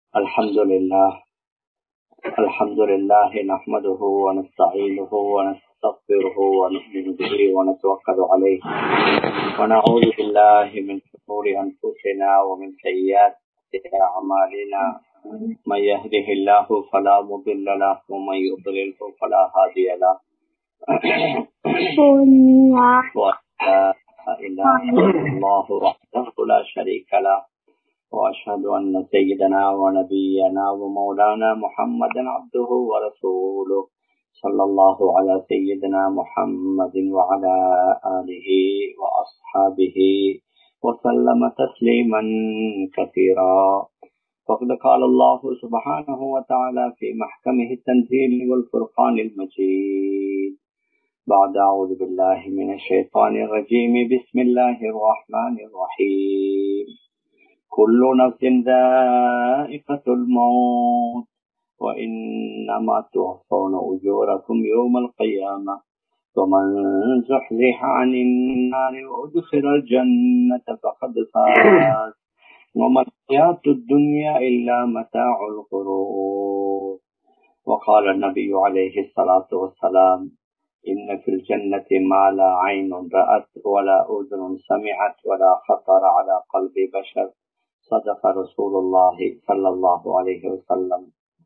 الحمد لله الحمد لله نحمده ونستعينه ونستغفره ونؤمن به ونتوكل عليه ونعوذ بالله من شرور أنفسنا ومن سيئات أعمالنا من يهده الله فلا مضل له ومن يضلله فلا هادي له ولا إله إلا الله وحده لا شريك له وأشهد أن سيدنا ونبينا ومولانا محمدا عبده ورسوله صلى الله على سيدنا محمد وعلى آله وأصحابه وسلم تسليما كثيرا وقد قال الله سبحانه وتعالى في محكمه التنزيل والفرقان المجيد بعد أعوذ بالله من الشيطان الرجيم بسم الله الرحمن الرحيم كل نفس ذائقة الموت وإنما توفون أجوركم يوم القيامة ومن زحزح عن النار وأدخل الجنة فقد فاز وما الحياة الدنيا إلا متاع الغرور وقال النبي عليه الصلاة والسلام إن في الجنة ما لا عين رأت ولا أذن سمعت ولا خطر على قلب بشر صدق رسول الله صلى الله عليه وسلم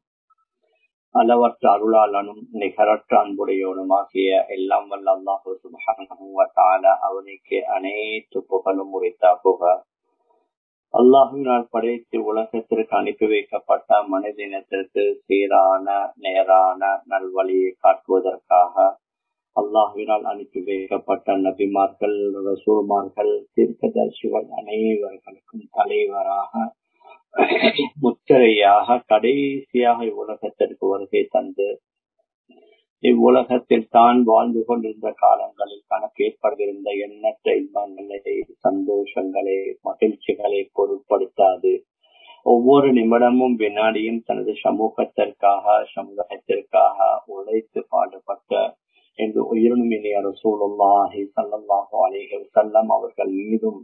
அளவற்ற அருளாளனும் நிகரற்ற அன்புடையவனுமாகிய எல்லாம் வல்ல அல்லாஹு சுபஹான அவனுக்கு அனைத்து புகழும் உரைத்தாகுக அல்லாஹுவினால் படைத்து உலகத்திற்கு அனுப்பி வைக்கப்பட்ட மனித இனத்திற்கு சீரான நேரான நல்வழியை காட்டுவதற்காக அல்லாஹுவினால் அனுப்பி வைக்கப்பட்ட நபிமார்கள் ரசூல்மார்கள் தீர்க்கதர்சிகள் அனைவர்களுக்கும் தலைவராக முத்திரையாக கடைசியாக இவ்வுலகத்திற்கு வருகை தந்து இவ்வுலகத்தில் தான் வாழ்ந்து கொண்டிருந்த காலங்களில் கணக்கு ஏற்படுகின்ற எண்ணற்ற இன்பங்களை சந்தோஷங்களை மகிழ்ச்சிகளை பொருட்படுத்தாது ஒவ்வொரு நிமிடமும் வினாடியும் தனது சமூகத்திற்காக சமுதாயத்திற்காக உழைத்து பாடுபட்ட என்று உயிரினுமினிய ரசூலுல்லாஹி சல்லாஹு அலேஹி வசல்லம் அவர்கள் மீதும்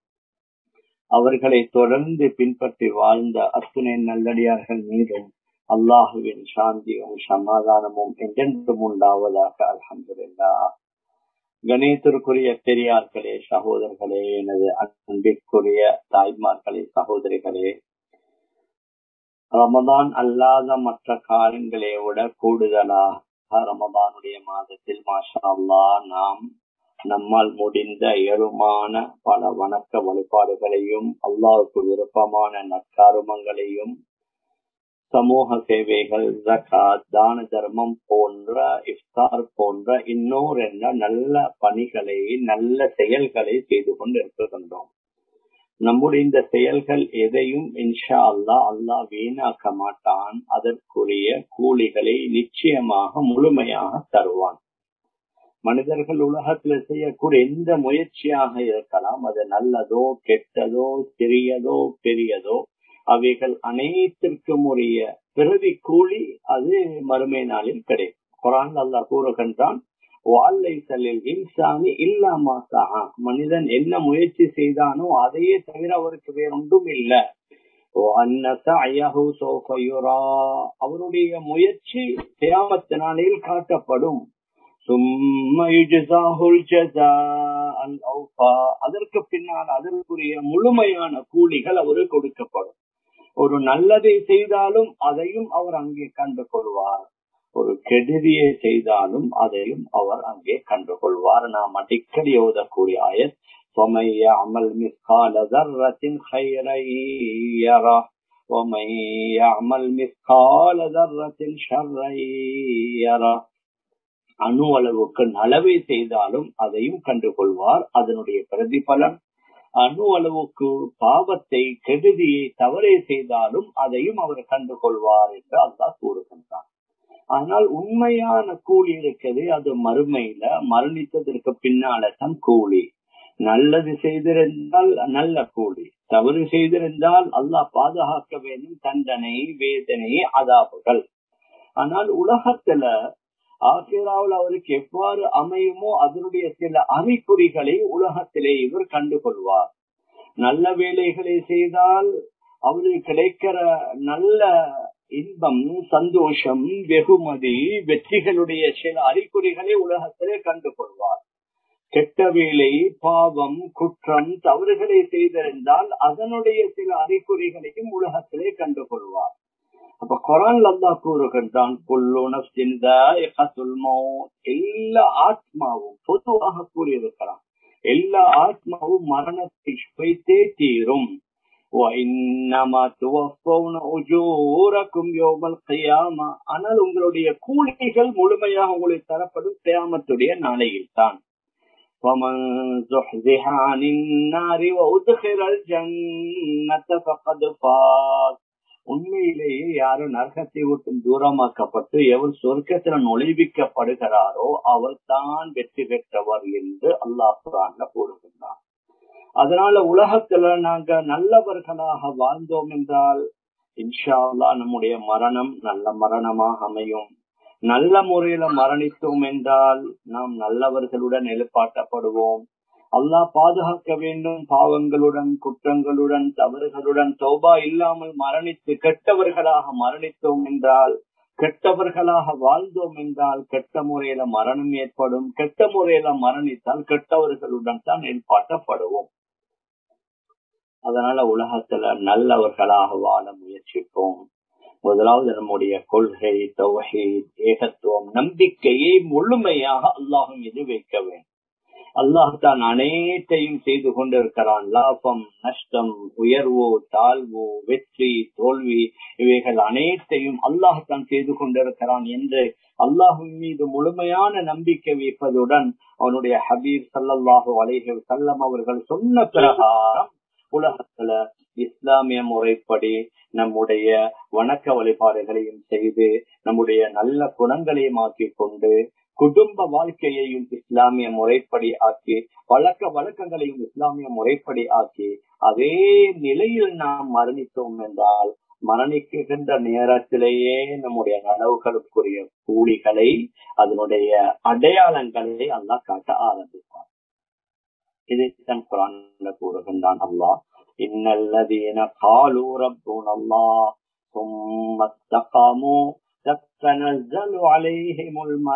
அவர்களை தொடர்ந்து பின்பற்றி வாழ்ந்த அத்துணை நல்லடியார்கள் மீதும் அல்லாஹுவின் சாந்தியும் சமாதானமும் என்றென்றும் உண்டாவதாக அலமதுல்லா கணேசருக்குரிய பெரியார்களே சகோதரர்களே எனது அன்பிற்குரிய தாய்மார்களே சகோதரிகளே ரமதான் அல்லாத மற்ற காலங்களை விட கூடுதலாக ரமதானுடைய மாதத்தில் மாஷா அல்லா நாம் நம்மால் முடிந்த இயலுமான பல வணக்க வழிபாடுகளையும் அல்லாவுக்கு விருப்பமான நற்காருமங்களையும் சமூக சேவைகள் ஜகாத் தான தர்மம் போன்ற இஃப்தார் போன்ற இன்னொரு நல்ல பணிகளை நல்ல செயல்களை செய்து கொண்டு இருக்கின்றோம் நம்முடைய இந்த செயல்கள் எதையும் இன்ஷா அல்லா அல்லாஹ் வீணாக்க மாட்டான் அதற்குரிய கூலிகளை நிச்சயமாக முழுமையாக தருவான் மனிதர்கள் உலகத்துல செய்யக்கூடிய எந்த முயற்சியாக இருக்கலாம் அது நல்லதோ கெட்டதோ சிறியதோ பெரியதோ அவைகள் அனைத்திற்கும் உரிய பிறவி கூலி அது மறுமை நாளில் கிடைக்கும் குரான் அல்லா கூறுகின்றான் வாழ்லை செல்லில் இன்சானி இல்லாமா மனிதன் என்ன முயற்சி செய்தானோ அதையே தவிர அவருக்கு வேறொன்றும் இல்லை அவருடைய முயற்சி தியாமத்தினாலில் காட்டப்படும் அதற்கு பின்னால் அதற்குரிய முழுமையான கூலிகள் அவருக்கு கொடுக்கப்படும் ஒரு நல்லதை செய்தாலும் அதையும் அவர் அங்கே கண்டு கொள்வார் ஒரு கெடுதியை செய்தாலும் அதையும் அவர் அங்கே கண்டு கொள்வார் நாம் அடிக்கடி ஓதக்கூடிய ஆயத் ومن يعمل مثقال ذرة خيرا يره ومن يعمل مثقال ذرة شرا يره அணு அளவுக்கு நலவை செய்தாலும் அதையும் கண்டுகொள்வார் அதனுடைய பிரதிபலன் அணு அளவுக்கு பாவத்தை கெடுதியை தவறை செய்தாலும் அதையும் அவர் கண்டுகொள்வார் என்று அல்லாஹ் கூறுகின்றார் ஆனால் உண்மையான கூலி இருக்குது அது மறுமையில மரணித்ததற்கு பின்னால தான் கூலி நல்லது செய்திருந்தால் நல்ல கூலி தவறு செய்திருந்தால் அல்லாஹ் பாதுகாக்க வேண்டும் தண்டனை வேதனை அதாபுகள் ஆனால் உலகத்துல ஆசிராவில் அவருக்கு எவ்வாறு அமையுமோ அதனுடைய சில அறிகுறிகளை உலகத்திலே இவர் கண்டுகொள்வார் நல்ல வேலைகளை செய்தால் அவருக்கு கிடைக்கிற நல்ல இன்பம் சந்தோஷம் வெகுமதி வெற்றிகளுடைய சில அறிகுறிகளை உலகத்திலே கண்டு கொள்வார் கெட்ட வேலை பாவம் குற்றம் தவறுகளை செய்திருந்தால் அதனுடைய சில அறிகுறிகளையும் உலகத்திலே கண்டு கொள்வார் அப்ப குரான் அல்லா கூறுகின்றான் எல்லா ஆத்மாவும் பொதுவாக கூறியிருக்கிறான் எல்லா ஆத்மாவும் மரணத்தை வைத்தே தீரும் ஆனால் உங்களுடைய கூலிகள் முழுமையாக உங்களுக்கு தரப்படும் கியாமத்துடைய நாளையில் தான் ومن زحزح عن النار وادخل الجنة فقد فاز உண்மையிலேயே யாரும் நரகத்தை விட்டும் தூரமாக்கப்பட்டு எவர் சொர்க்கத்துல நுழைவிக்கப்படுகிறாரோ அவர் தான் வெற்றி பெற்றவர் என்று அல்லாஹ் குரான்ல கூறுகின்றார் அதனால உலகத்துல நாங்க நல்லவர்களாக வாழ்ந்தோம் என்றால் இன்ஷா அல்லா நம்முடைய மரணம் நல்ல மரணமாக அமையும் நல்ல முறையில மரணித்தோம் என்றால் நாம் நல்லவர்களுடன் எழுப்பாட்டப்படுவோம் அல்லாஹ் பாதுகாக்க வேண்டும் பாவங்களுடன் குற்றங்களுடன் தவறுகளுடன் தௌபா இல்லாமல் மரணித்து கெட்டவர்களாக மரணித்தோம் என்றால் கெட்டவர்களாக வாழ்ந்தோம் என்றால் கெட்ட முறையில மரணம் ஏற்படும் கெட்ட முறையில மரணித்தால் கெட்டவர்களுடன் தான் ஏற்பாட்டப்படுவோம் அதனால உலகத்துல நல்லவர்களாக வாழ முயற்சிப்போம் முதலாவது நம்முடைய கொள்கை தொகை ஏகத்துவம் நம்பிக்கையை முழுமையாக அல்லாஹும் மீது வைக்க வேண்டும் அல்லாஹ் தான் அனைத்தையும் செய்து கொண்டிருக்கிறான் லாபம் நஷ்டம் உயர்வோ தாழ்வோ வெற்றி தோல்வி இவைகள் அனைத்தையும் அல்லாஹ் தான் செய்து கொண்டிருக்கிறான் என்று அல்லாஹின் மீது முழுமையான நம்பிக்கை வைப்பதுடன் அவனுடைய ஹபீப் சல்லல்லாஹு அலைஹி செல்லம் அவர்கள் சொன்ன பிரகாரம் உலகத்துல இஸ்லாமிய முறைப்படி நம்முடைய வணக்க வழிபாடுகளையும் செய்து நம்முடைய நல்ல குணங்களையும் ஆக்கிக் கொண்டு குடும்ப வாழ்க்கையையும் இஸ்லாமிய முறைப்படி ஆக்கி பழக்க வழக்கங்களையும் இஸ்லாமிய முறைப்படி ஆக்கி அதே நிலையில் நாம் மரணித்தோம் என்றால் மரணிக்கின்ற நேரத்திலேயே நம்முடைய நனவுகளுக்குரிய கூலிகளை அதனுடைய அடையாளங்களை அல்லாஹ் காட்ட ஆரம்பிப்பார் இதைத்தான் குரான் கூறுகின்றான் அல்லாஹ் இன்னல்லதீன காலு ரப்புன் அல்லாஹ் ثم استقاموا تتنزل عليهم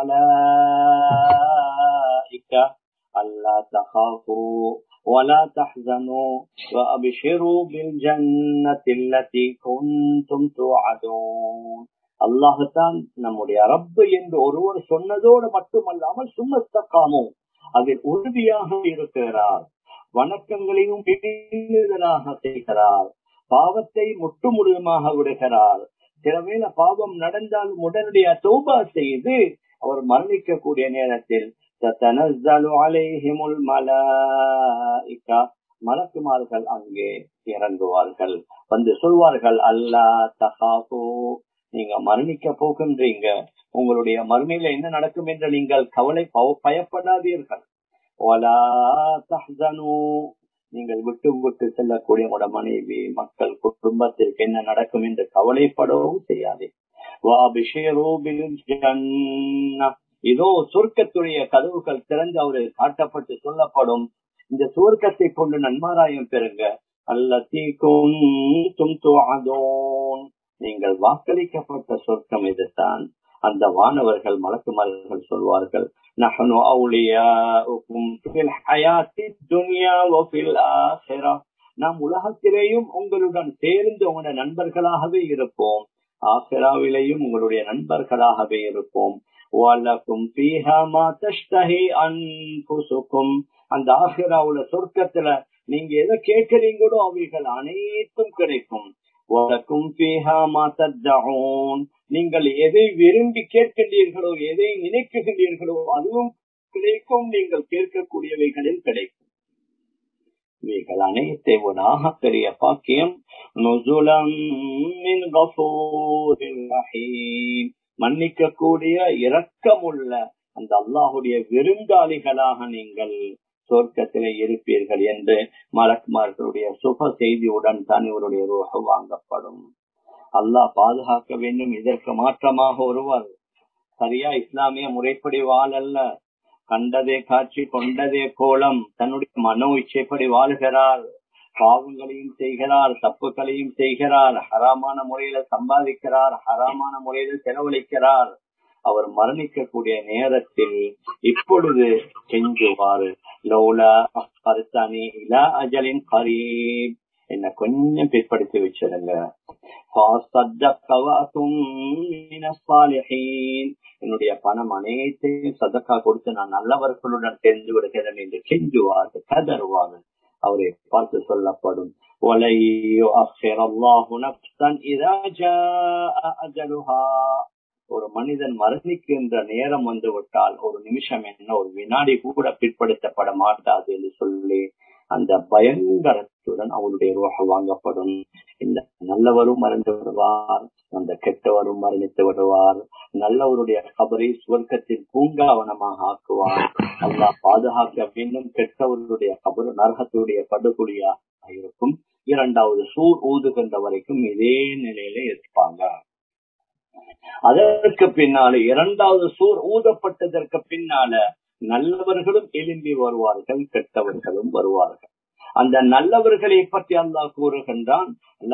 الملائكة ألا تخافوا ولا تحزنوا وأبشروا بالجنة التي كنتم توعدون அல்லாஹான் நம்முடைய ரப்பு என்று ஒருவர் சொன்னதோடு மட்டுமல்லாமல் சும்மஸ்தக்காமோ அதில் உறுதியாக இருக்கிறார் வணக்கங்களையும் பிடிதலாக செய்கிறார் பாவத்தை முட்டு முழுவதுமாக விடுகிறார் சில வேளை பாவம் நடந்தாலும் உடனடியா தௌபா செய்து அவர் மரணிக்கக்கூடிய நேரத்தில் மலக்குமார்கள் அங்கே இறங்குவார்கள் வந்து சொல்வார்கள் அல்லா தகாபோ நீங்க மரணிக்க போகின்றீங்க உங்களுடைய மறுமையில என்ன நடக்கும் என்று நீங்கள் கவலை பயப்படாதீர்கள் நீங்கள் விட்டு விட்டு செல்லக்கூடிய உங்களோட மனைவி மக்கள் குடும்பத்திற்கு என்ன நடக்கும் என்று கவலைப்படவும் செய்யாதே இதோ சொர்க்கத்துடைய கதவுகள் திறந்து அவரு காட்டப்பட்டு சொல்லப்படும் இந்த சுவர்க்கத்தை கொண்டு நன்மாராயம் பெறுங்க அல்ல தீக்கும் நீங்கள் வாக்களிக்கப்பட்ட சொர்க்கம் இதுதான் அந்த வானவர்கள் மலக்குமார்கள் சொல்வார்கள் நஹனு அவுலியாஉக்கும் ஃபில் ஹயாத்தி துன்யா வ ஃபில் ஆখিরা நாம் உலகத்திலேயும் உங்களுடன் சேர்ந்து உங்களுடைய நண்பர்களாகவே இருப்போம் ஆசிராவிலேயும் உங்களுடைய நண்பர்களாகவே இருப்போம் வலக்கும் ஃபீஹா மா தஷ்தஹி அன்ஃபுசுக்கும் அந்த ஆசிராவுல சொர்க்கத்துல நீங்க எதை கேட்கிறீங்களோ அவைகள் அனைத்தும் கிடைக்கும் வலக்கும் ஃபீஹா மா தத்தஊன் நீங்கள் எதை விரும்பி கேட்கின்றீர்களோ எதை நினைக்குகின்றீர்களோ அதுவும் கிடைக்கும் நீங்கள் கேட்கக்கூடியவைகளில் கிடைக்கும் இவைகள் அனைத்தை ஒரு பெரிய பாக்கியம் மன்னிக்க கூடிய இரக்கமுள்ள அந்த அல்லாஹுடைய விருந்தாளிகளாக நீங்கள் சொர்க்கத்திலே இருப்பீர்கள் என்று மலக்குமார்களுடைய சுப செய்தியுடன் தான் இவருடைய ரூஹ வாங்கப்படும் அல்லாஹ் பாதுகாக்க வேண்டும் இதற்கு மாற்றமாக ஒருவர் சரியா இஸ்லாமிய முறைப்படி வாழல்ல கண்டதே காட்சி கொண்டதே கோலம் தன்னுடைய மனோ இச்சைப்படி வாழ்கிறார் பாவங்களையும் செய்கிறார் தப்புகளையும் செய்கிறார் ஹராமான முறையில சம்பாதிக்கிறார் ஹராமான முறையில செலவழிக்கிறார் அவர் மரணிக்கக்கூடிய நேரத்தில் இப்பொழுது செஞ்சுவார் லோலா அஃபர்தனி இலா அஜலின் கரீப் என்ன கொஞ்சம் பிற்படுத்தி வச்சிருங்க என்னுடைய பணம் அனைத்தையும் சதக்கா கொடுத்து நான் நல்லவர்களுடன் தெரிந்து விடுகிறேன் என்று கெஞ்சுவார் கதறுவார் அவரை பார்த்து சொல்லப்படும் ஒரு மனிதன் மரணிக்கின்ற நேரம் வந்து விட்டால் ஒரு நிமிஷம் என்ன ஒரு வினாடி கூட பிற்படுத்தப்பட மாட்டாது என்று சொல்லி அந்த பயங்கரத்துடன் அவருடைய ரோக வாங்கப்படும் இந்த நல்லவரும் மறைந்து விடுவார் அந்த கெட்டவரும் மரணித்து விடுவார் நல்லவருடைய கபரை சுவர்க்கத்தின் பூங்காவனமாக ஆக்குவார் அல்லா பாதுகாக்க வேண்டும் கெட்டவருடைய கபரு நரகத்துடைய படுகொலியாக இருக்கும் இரண்டாவது சூர் ஊதுகின்ற வரைக்கும் இதே நிலையில இருப்பாங்க அதற்கு பின்னால இரண்டாவது சூர் ஊதப்பட்டதற்கு பின்னால நல்லவர்களும் எழும்பி வருவார்கள் கெட்டவர்களும் வருவார்கள் அந்த நல்லவர்களை பற்றி அல்லாஹ் கூறுகின்றான்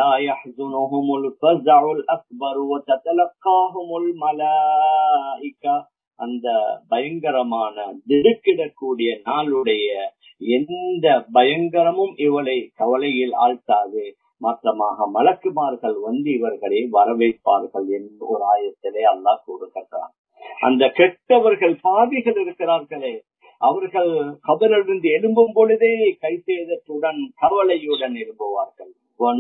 அந்த பயங்கரமான திடுக்கிடக்கூடிய நாளுடைய எந்த பயங்கரமும் இவளை கவலையில் ஆழ்த்தாது மாற்றமாக மலக்குமார்கள் வந்து இவர்களை வரவேற்பார்கள் என்று ஒரு ஆயத்திலே அல்லாஹ் கூறுகின்றான் அந்த கெட்டவர்கள் பாவிகள் இருக்கிறார்களே அவர்கள் கபரிலிருந்து எழும்பும் பொழுதே கை சேதத்துடன் கவலையுடன் எழும்புவார்கள்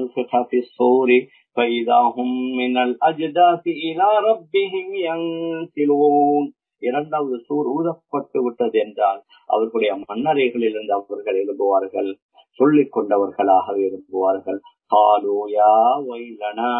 இரண்டாவது சூர் ஊதப்பட்டு விட்டது என்றால் அவர்களுடைய மன்னரைகளில் இருந்து அவர்கள் எழும்புவார்கள் சொல்லிக் கொண்டவர்களாக எழும்புவார்கள் காலோயா வைலனா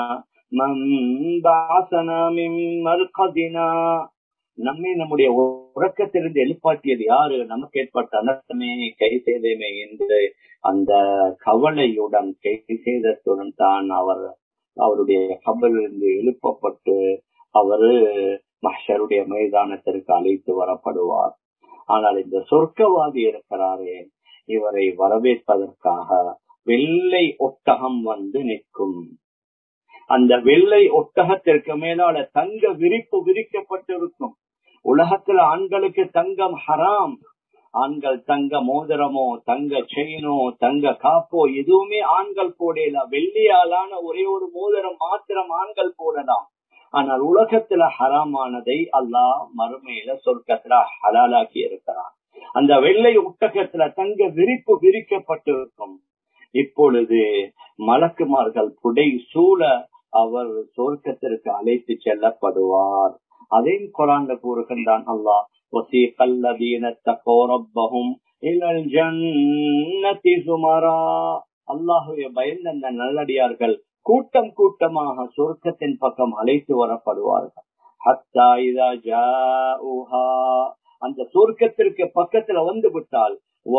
நம்மை நம்முடைய உறக்கத்திலிருந்து எழுப்பாட்டியது யாரு நமக்கு ஏற்பட்ட அனர்த்தமே கை செய்தமே என்று அந்த கவலையுடன் கை சேதத்துடன் தான் அவர் அவருடைய கபலிருந்து எழுப்பப்பட்டு அவரு மஹருடைய மைதானத்திற்கு அழைத்து வரப்படுவார் ஆனால் இந்த சொர்க்கவாதி இருக்கிறாரே இவரை வரவேற்பதற்காக வெள்ளை ஒட்டகம் வந்து நிற்கும் அந்த வெள்ளை ஒட்டகத்திற்கு மேலால தங்க விரிப்பு விரிக்கப்பட்டிருக்கும் உலகத்துல ஆண்களுக்கு தங்கம் ஹராம் ஆண்கள் தங்க மோதிரமோ தங்க செயினோ தங்க காப்போ எதுவுமே ஆண்கள் போடல வெள்ளியாலான ஒரே ஒரு மோதிரம் மாத்திரம் ஆண்கள் போடலாம் ஆனால் உலகத்துல ஹராமானதை அல்லாஹ் மறுமையில சொர்க்கத்துல ஹலாலாக்கி இருக்கிறான் அந்த வெள்ளை ஒட்டகத்துல தங்க விரிப்பு விரிக்கப்பட்டிருக்கும் இப்பொழுது மலக்குமார்கள் புடை சூழ அவர் சொர்க்கத்திற்கு அழைத்து செல்லப்படுவார் அதையும் குரான்ல கூறுகின்றான் அல்லாஹ் وسيق الذين اتقوا ربهم الى الجنه زمرا அல்லாஹுவை பயந்த அந்த நல்லடியார்கள் கூட்டம் கூட்டமாக சொர்க்கத்தின் பக்கம் அழைத்து வரப்படுவார்கள் ஹத்தா இதா ஜாஊஹா அந்த சொர்க்கத்திற்கு பக்கத்துல வந்து விட்டால்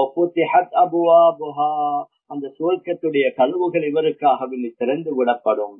அந்த சுவர்க்கத்துடைய கதவுகள் இவருக்காக திறந்து விடப்படும்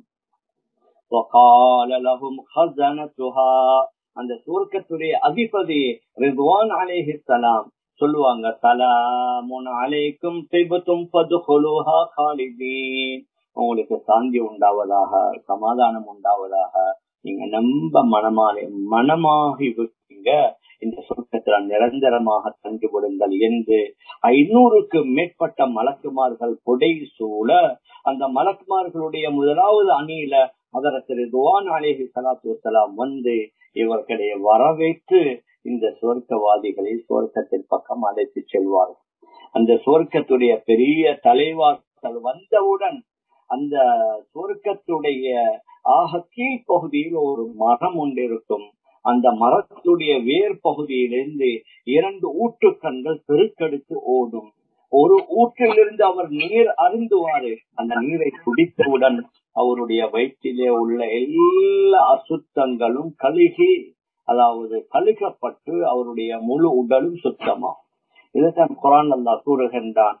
அந்த சுவர்க்கத்துடைய அதிபதி ரிதுவான் அலேஹி சலாம் சொல்லுவாங்க சலாமுன் அலைக்கும் திபத்தும் பதுஹுலுஹா காலிதீன் உங்களுக்கு சாந்தி உண்டாவதாக சமாதானம் உண்டாவதாக நீங்க நம்ப மனமாலே மனமாகி விட்டீங்க இந்த சொர்க்கத்துல நிரந்தரமாக தங்கி விடுங்கள் என்று ஐநூறுக்கு மேற்பட்ட மலக்குமார்கள் புடை சூழ அந்த மலக்குமார்களுடைய முதலாவது அணியில அதற்கு துவான் அலேஹி சலாத்து வலாம் வந்து இவர்களை வரவேற்று இந்த சுவர்க்கவாதிகளை சுவர்க்கத்தின் பக்கம் அழைத்து செல்வார்கள் அந்த சுவர்க்கத்துடைய பெரிய தலைவாசல் வந்தவுடன் அந்த சுவர்க்கத்துடைய ஆக கீழ்ப்பகுதியில் ஒரு மரம் ஒன்றிருக்கும் அந்த மரத்துடைய வேர் பகுதியிலிருந்து இரண்டு ஊற்றுக்கண்கள் பெருக்கெடுத்து ஓடும் ஒரு ஊற்றிலிருந்து அவர் நீர் அருந்துவாரு அந்த நீரை குடித்தவுடன் அவருடைய வயிற்றிலே உள்ள எல்லா அசுத்தங்களும் கழுகி அதாவது கழுகப்பட்டு அவருடைய முழு உடலும் சுத்தமா இதைத்தான் குரான் அல்லா கூறுகின்றான்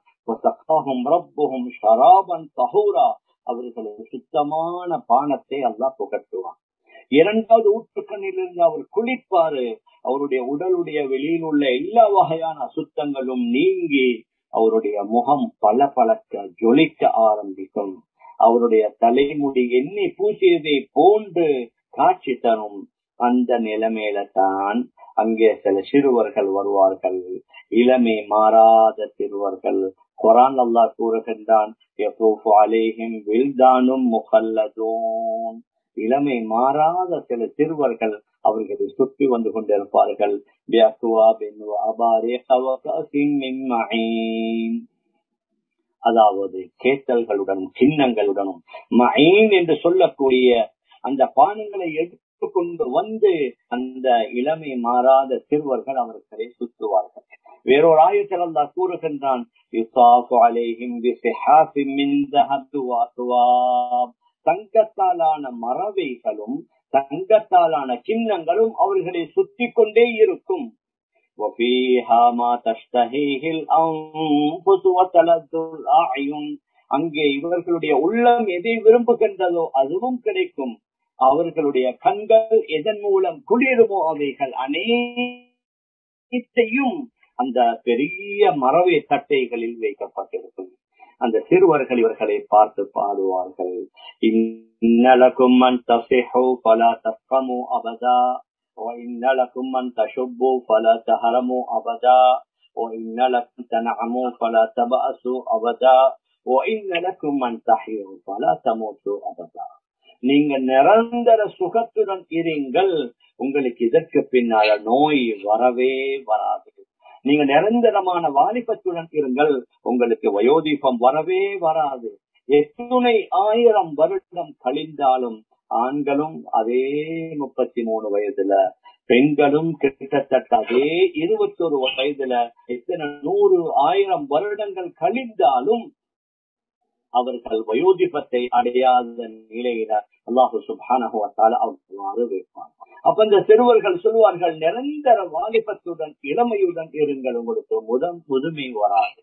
அவர்களுக்கு சுத்தமான பானத்தை அல்லா புகட்டுவான் இரண்டாவது ஊற்றுக்கண்ணிலிருந்து அவர் குளிப்பாரு அவருடைய உடலுடைய வெளியில் உள்ள எல்லா வகையான அசுத்தங்களும் நீங்கி அவருடைய முகம் பல பழக்க ஜொலிக்க ஆரம்பிக்கும் அவருடைய தலைமுடி எண்ணி பூசியதை போன்று காட்சி தரும் அந்த நிலைமையில தான் அங்கே சில சிறுவர்கள் வருவார்கள் இளமை மாறாத சிறுவர்கள் குரான் அல்லா கூறுகின்றான் முகல்லதோன் இளமை மாறாத சில சிறுவர்கள் அவர்களை சுற்றி வந்து கொண்டிருப்பார்கள் அதாவது கேட்டல்களுடனும் சின்னங்களுடனும் மயின் என்று சொல்லக்கூடிய அந்த பானங்களை எடுத்துக்கொண்டு வந்து அந்த இளமை மாறாத சிறுவர்கள் அவர்களை சுற்றுவார்கள் வேறொரு ஆயத்தில் அல்லா கூறுகின்றான் தங்கத்தாலான மறவைகளும் தங்கத்தாலான சின்னங்களும் அவர்களை சுத்தி கொண்டே இருக்கும் அங்கே இவர்களுடைய உள்ளம் எதை விரும்புகின்றதோ அதுவும் கிடைக்கும் அவர்களுடைய கண்கள் எதன் மூலம் குளிருமோ அவைகள் அனைத்தையும் அந்த பெரிய மரவை தட்டைகளில் வைக்கப்பட்டிருக்கும் அந்த சிறுவர்கள் இவர்களை பார்த்து பாடுவார்கள் இன்னலக்கும் மன் தசிஹு பல தஸ்கமு அபதா وإن لكم من تشبوا فلا تهرموا أبدا وإن لكم تنعموا فلا تبأسوا أبدا وإن لكم من تحيوا فلا تموتوا أبدا நீங்க நிரந்தர சுகத்துடன் இருங்கள் உங்களுக்கு இதற்கு பின்னால நோய் வரவே வராது நீங்க நிரந்தரமான வாலிபத்துடன் இருங்கள் உங்களுக்கு வயோதிபம் வரவே வராது எத்துணை ஆயிரம் வருடம் கழிந்தாலும் ஆண்களும் அதே முப்பத்தி மூணு வயதுல பெண்களும் கிட்டத்தட்ட அதே இருபத்தொரு வயதுல எத்தனை நூறு ஆயிரம் வருடங்கள் கழிந்தாலும் அவர்கள் வயோதிபத்தை அடையாத நிலையில அல்லாஹு சுபானகுவத்தால அவ்வாறு வைப்பார் அப்ப இந்த சிறுவர்கள் சொல்வார்கள் நிரந்தர வாலிபத்துடன் இளமையுடன் இருங்கள் உங்களுக்கு முதம் முதுமை வராது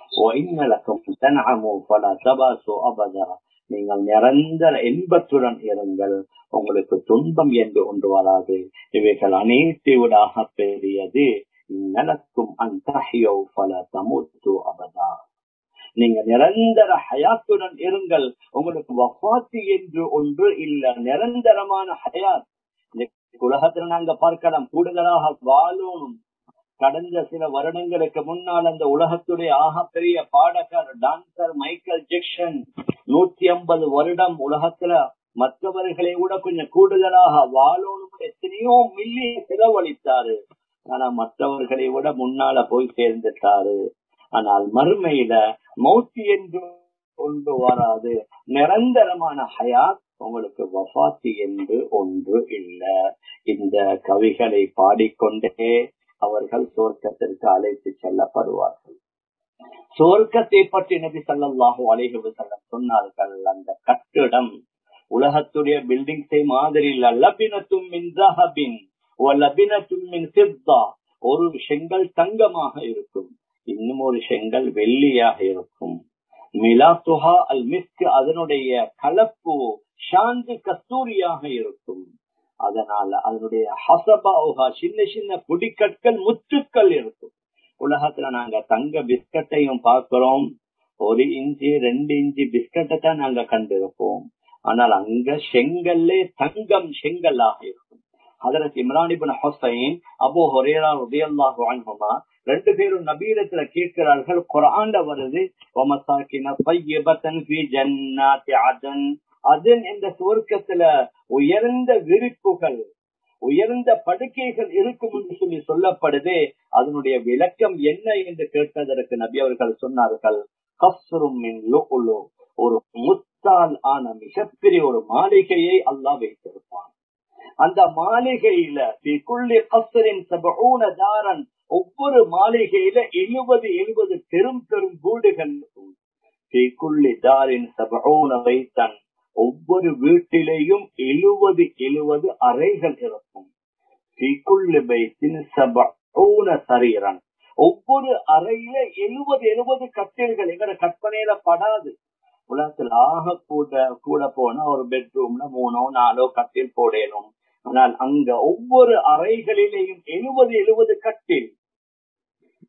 நீங்கள் நிரந்தர இன்பத்துடன் இருங்கள் உங்களுக்கு துன்பம் என்று ஒன்று வராது இவைகள் அனைத்தை விடாக பெரியது நலக்கும் அந்த பல தமுத்து அபதா நீங்க நிரந்தர ஹயாத்துடன் இருங்கள் உங்களுக்கு வஃபாத்து என்று ஒன்று இல்ல நிரந்தரமான ஹயாத் உலகத்துல நாங்க பார்க்கலாம் கூடுதலாக வாழணும் கடந்த சில வருடங்களுக்கு முன்னால் அந்த உலகத்துடைய ஆக பெரிய பாடகர் டான்சர் மைக்கேல் ஜெக்சன் நூத்தி ஐம்பது வருடம் உலகத்துல மற்றவர்களை விட கொஞ்சம் கூடுதலாக வாழணும் எத்தனையோ மில்லியன் செலவழித்தாரு ஆனா மற்றவர்களை விட முன்னால போய் சேர்ந்துட்டாரு ஆனால் மறுமையில மௌத்தி என்று கொண்டு வராது நிரந்தரமான ஹயாத் உங்களுக்கு வஃபாத்தி என்று ஒன்று இல்ல இந்த கவிகளை பாடிக்கொண்டே அவர்கள் சோர்க்கத்திற்கு அழைத்து செல்லப்படுவார்கள் சோர்க்கத்தை பற்றி நபி சல்லாஹூ அலைஹி வஸல்லம் சொன்னார்கள் அந்த கட்டிடம் உலகத்துடைய பில்டிங்ஸை மாதிரி லபினத்தும் மின் ஜஹபின் லபினத்தும் மின் சித்தா ஒரு செங்கல் தங்கமாக இருக்கும் இன்னும் ஒரு செங்கல் வெள்ளியாக இருக்கும் மிலாத்துஹா அல் மிஸ்க் அதனுடைய கலப்பு சாந்து கஸ்தூரியாக இருக்கும் அதனால அதனுடைய ஹசபாவுகா சின்ன சின்ன குடிக்கற்கள் முத்துக்கள் இருக்கும் உலகத்துல நாங்க தங்க பிஸ்கட்டையும் பார்க்கிறோம் ஒரு இன்ச்சு ரெண்டு இன்ச்சு பிஸ்கட்டை தான் நாங்க கண்டிருப்போம் ஆனால் அங்க செங்கல்லே தங்கம் செங்கல்லாக இருக்கும் அதற்கு இம்ரானிபின் ஹொசைன் அபோ ஹொரேரா உதயல்லாஹு அன்ஹுமா ரெண்டு பேரும் நபீரத்துல கேட்கிறார்கள் குரான்ல வருது அதன் இந்த சுவர்க்கத்துல உயர்ந்த விரிப்புகள் உயர்ந்த படுக்கைகள் இருக்கும் என்று சொல்லி சொல்லப்படுது அதனுடைய விளக்கம் என்ன என்று கேட்டதற்கு நபி அவர்கள் சொன்னார்கள் ஒரு முத்தால் ஆன மிகப்பெரிய ஒரு மாளிகையை அல்லாஹ் வைத்திருப்பான் அந்த மாளிகையில தாரன் ஒவ்வொரு மாளிகையில எழுபது எழுபது பெரும் பெரும் வீடுகள் வைத்தன் ஒவ்வொரு வீட்டிலேயும் எழுபது எழுபது அறைகள் இருக்கும் சரீரன் ஒவ்வொரு அறையில எழுபது எழுபது கட்டில்கள் எங்கட கற்பனையில படாது உலகத்தில் ஆக கூட கூட போனா ஒரு பெட்ரூம்ல மூணோ நாலோ கட்டில் போடணும் ஆனால் அங்க ஒவ்வொரு அறைகளிலேயும் எழுபது எழுபது கட்டில்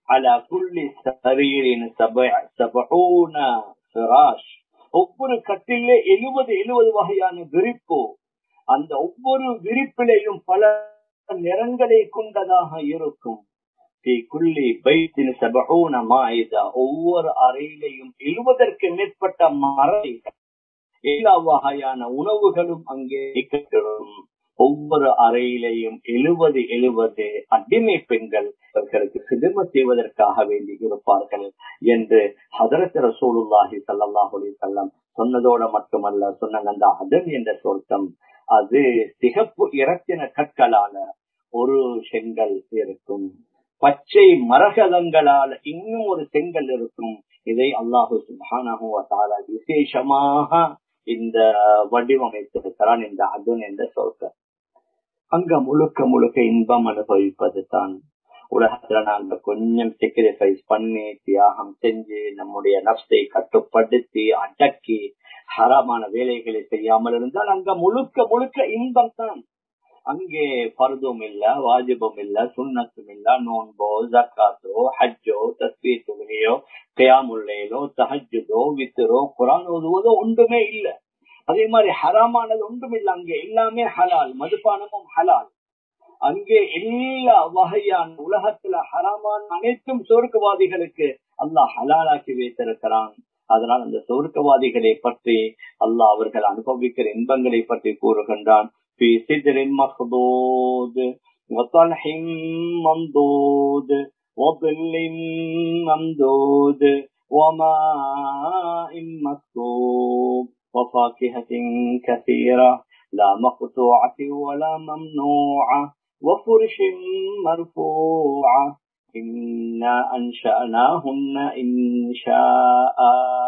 على كل سرير سبع سبعون فراش ஒவ்வொரு கட்டிலே எழுபது எழுபது வகையான விரிப்பு அந்த ஒவ்வொரு விரிப்பிலையும் பல நிறங்களை கொண்டதாக இருக்கும் குள்ளி பைத்தின் சபகூன மாயுதா ஒவ்வொரு அறையிலையும் எழுபதற்கு மேற்பட்ட மறைகள் எல்லா வகையான உணவுகளும் அங்கே வைக்கப்படும் ஒவ்வொரு அறையிலையும் எழுபது எழுபது அடிமை பெண்கள் அவர்களுக்கு சிதம செய்வதற்காக வேண்டி இருப்பார்கள் என்று ஹதரத் ரசூலுல்லாஹி சல்லாஹ் அலி செல்லம் சொன்னதோட மட்டுமல்ல சொன்னாங்க அந்த அதன் என்ற சொர்க்கம் அது சிகப்பு இறத்தின கற்களால ஒரு செங்கல் இருக்கும் பச்சை மரகதங்களால் இன்னும் ஒரு செங்கல் இருக்கும் இதை அல்லாஹு சுபானு விசேஷமாக இந்த வடிவமைத்திருக்கிறான் இந்த அதுன் என்ற சொற்கள் அங்க முழுக்க முழுக்க இன்பம் அனுபவிப்பது தான் உலகத்துல நாங்க கொஞ்சம் செக்ரிஃபைஸ் பண்ணி தியாகம் செஞ்சு நம்முடைய நப்சை கட்டுப்படுத்தி அடக்கி ஹராமான வேலைகளை செய்யாமல் இருந்தால் அங்க முழுக்க முழுக்க இன்பம் தான் அங்கே பருதும் இல்ல வாஜிபும் இல்ல சுண்ணத்தும் இல்ல நோன்போ ஜக்காத்தோ ஹஜ்ஜோ தஸ்பீ தொழுகையோ கயாமுல்லையிலோ தஹஜுதோ வித்தரோ குரான் ஓதுவதோ ஒன்றுமே இல்ல அதே மாதிரி ஹராமானது ஒன்றும் இல்ல அங்கே எல்லாமே ஹலால் மதுபானமும் ஹலால் அங்கே எல்லா வகையான உலகத்துல ஹராமான அனைத்தும் சொர்க்கவாதிகளுக்கு அல்லாஹ் ஹலாலாக்கி வைத்திருக்கிறான் அதனால் அந்த சொர்க்கவாதிகளை பற்றி அல்லாஹ் அவர்கள் அனுபவிக்கிற இன்பங்களை பற்றி கூறுகின்றான் في سدر مخضود وطلح ممدود وظل ممدود وماء مسكوب وفاكهة كثيرة لا مقطوعة ولا ممنوعة وفرش مرفوعة إنا أنشأناهن إنشاء